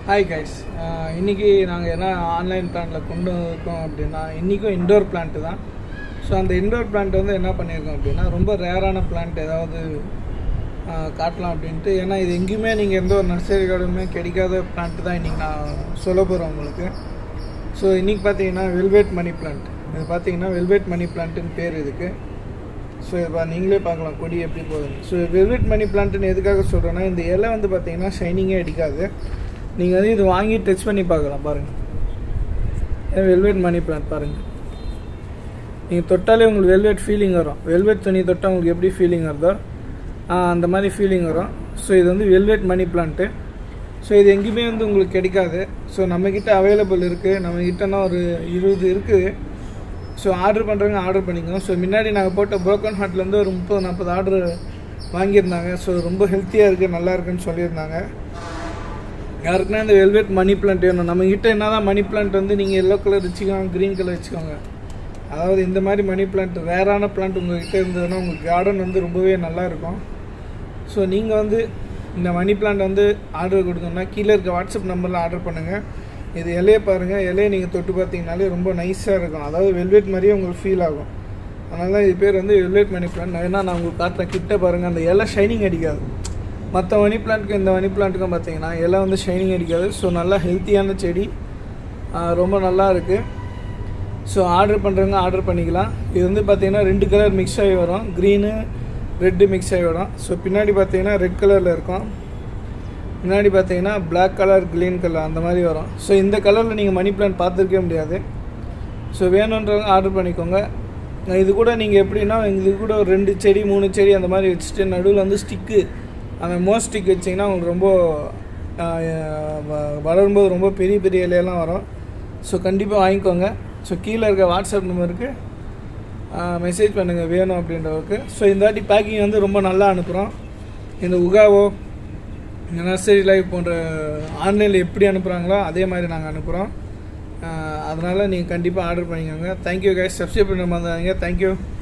hi guys இன்றைக்கி நாங்கள் என்ன ஆன்லைன் பிளான்ட்டில் கொண்டு வந்திருக்கோம் அப்படின்னா இன்றைக்கும் இண்டோர் பிளான்ட்டு தான் ஸோ அந்த இண்டோர் பிளான்ட் வந்து என்ன பண்ணியிருக்கோம் அப்படின்னா ரொம்ப ரேரான பிளான்ட் ஏதாவது ஆஹ், காட்டலாம் அப்படின்ட்டு ஏன்னா இது எங்கேயுமே நீங்கள் எந்த ஒரு நர்சரி கார்டுமே கிடைக்காத பிளான்ட் தான் இன்றைக்கி நான் சொல்ல போகிறேன் உங்களுக்கு ஸோ இன்றைக்கி பார்த்தீங்கன்னா வெல்வெட் மணி பிளான்ட் இது பார்த்தீங்கன்னா வெல்வெட் மணி பிளான்ட்டுன்னு பேர் இதுக்கு ஸோ இப்போ நீங்களே பார்க்கலாம் கொடி எப்படி போகுதுன்னு ஸோ வெல்வெட் மணி பிளான்ட்டுன்னு எதுக்காக சொல்கிறேன்னா இந்த இலை வந்து பார்த்தீங்கன்னா ஷைனிங்கே அடிக்காது நீங்கள் வந்து இது வாங்கி டச் பண்ணி பார்க்கலாம் பாருங்கள் வெல்வெட் மணி பிளான்ட் பாருங்கள் நீங்கள் தொட்டாலே உங்களுக்கு வெல்வெட் ஃபீலிங் வரும் வெல்வெட் துணி தொட்டால் உங்களுக்கு எப்படி ஃபீலிங் வருதோ ஆ, அந்த மாதிரி ஃபீலிங் வரும் ஸோ இது வந்து வெல்வெட் மணி பிளான்ட்டு ஸோ இது எங்கேயுமே வந்து உங்களுக்கு கிடைக்காது ஸோ நம்மக்கிட்ட அவைலபிள் இருக்குது நம்மக்கிட்டனா ஒரு இருபது இருக்குது ஸோ ஆர்டர் பண்ணுறவங்க ஆர்டர் பண்ணிக்கணும் ஸோ முன்னாடி நாங்கள் போட்ட புரோக்கன் ஹார்ட்லேருந்து ஒரு முப்பது நாற்பது ஆர்டர் வாங்கியிருந்தாங்க ஸோ ரொம்ப ஹெல்த்தியாக இருக்குது நல்லா இருக்குன்னு சொல்லியிருந்தாங்க யாருக்குன்னா இந்த வெல்வெட் மணி பிளான்ட் வேணும் நம்ம கிட்ட என்ன தான் மணி பிளான்ட் வந்து நீங்கள் எல்லோ கலர் வச்சுக்கோங்க க்ரீன் கலர் வச்சுக்கோங்க அதாவது இந்த மாதிரி மணி பிளான்ட் ரேரான பிளான்ட் உங்ககிட்ட இருந்ததுன்னா உங்கள் கார்டன் வந்து ரொம்பவே நல்லா இருக்கும் ஸோ நீங்கள் வந்து இந்த மணி பிளான்ட் வந்து ஆர்டர் கொடுக்கணும்னா கீழே இருக்க வாட்ஸ்அப் நம்பரில் ஆர்டர் பண்ணுங்கள் இது இலையை பாருங்கள் இலையை நீங்கள் தொட்டு பார்த்தீங்கனாலே ரொம்ப நைஸாக இருக்கும் அதாவது வெல்வெட் மாதிரியே உங்களுக்கு ஃபீல் ஆகும் அதனால தான் இது பேர் வந்து வெல்வெட் மணி பிளான்ட் ஏன்னா நான் உங்களுக்கு காட்டுறேன் கிட்ட பாருங்கள் அந்த இலை ஷைனிங் அடிக்காது மற்ற மணி பிளான்ட்டுக்கும் இந்த மணி பிளான்ட்டுக்கும் பார்த்தீங்கன்னா இலை வந்து ஷைனிங் அடிக்காது ஸோ நல்லா ஹெல்த்தியான செடி ஆஹ் ரொம்ப நல்லா இருக்குது ஸோ ஆர்டர் பண்ணுறவங்க ஆர்டர் பண்ணிக்கலாம் இது வந்து பார்த்தீங்கன்னா ரெண்டு கலர் மிக்ஸ் ஆகி வரும் க்ரீனு ரெட்டு மிக்ஸ் ஆகி வரும் ஸோ பின்னாடி பார்த்தீங்கன்னா ரெட் கலரில் இருக்கும் முன்னாடி பார்த்தீங்கன்னா Black கலர் க்ரீன் கலர் அந்த மாதிரி வரும் ஸோ இந்த கலரில் நீங்கள் மணி பிளான்ட் பார்த்துருக்கவே முடியாது ஸோ வேணுன்றவங்க ஆர்டர் பண்ணிக்கோங்க இது கூட நீங்கள் எப்படின்னா இது கூட ஒரு ரெண்டு செடி மூணு செடி அந்த மாதிரி வச்சுட்டு நடுவில் வந்து ஸ்டிக்கு அந்த மோ ஸ்டிக் வச்சிங்கன்னா உங்களுக்கு ரொம்ப ஆஹ், வ- வளரும்போது ரொம்ப பெரிய பெரிய இலையெல்லாம் வரும் ஸோ கண்டிப்பாக வாங்கிக்கோங்க ஸோ கீழே இருக்க வாட்ஸ்அப் நம்பருக்கு மெசேஜ் பண்ணுங்கள் வேணும் அப்படின்றவருக்கு ஸோ இந்த வாட்டி பேக்கிங் வந்து ரொம்ப நல்லா அனுப்புகிறோம் இந்த உகாவோ இந்த நர்சரி லைஃப் போன்ற ஆன்லைனில் எப்படி அனுப்புகிறாங்களோ அதே மாதிரி நாங்கள் அனுப்புகிறோம் அதனால் நீங்கள் கண்டிப்பாக ஆர்டர் பண்ணிக்கோங்க தேங்க்யூ கைஸ் சப்ஸ்கிரைப் பண்ண மாதிரி தேங்க்யூ